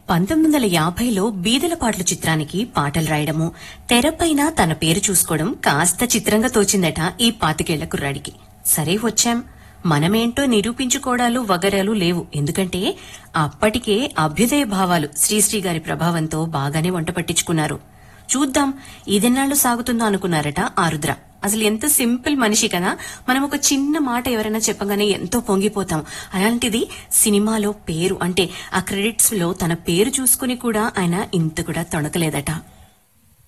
పంతొమ్మిది వందల యాభైలో బీదల పాటలు చిత్రానికి పాటలు రాయడము తెరపైన తన పేరు చూసుకోవడం కాస్త చిత్రంగా తోచిందట ఈ పాతికేళ్ల కుర్రాడికి సరే వచ్చాం మనమేంటో నిరూపించుకోవడాలు వగరాలు లేవు ఎందుకంటే అప్పటికే అభ్యుదయ భావాలు శ్రీశ్రీ గారి ప్రభావంతో బాగానే వంట పట్టించుకున్నారు చూద్దాం ఇదెన్నాళ్ళు సాగుతుందో అనుకున్నారట ఆరుద్ర అసలు ఎంత సింపుల్ మనిషి కదా మనం ఒక చిన్న మాట ఎవరైనా చెప్పగానే ఎంతో పొంగిపోతాం అలాంటిది సినిమాలో పేరు అంటే ఆ క్రెడిట్స్ లో తన పేరు చూసుకుని కూడా ఆయన ఇంత కూడా తొణకలేదట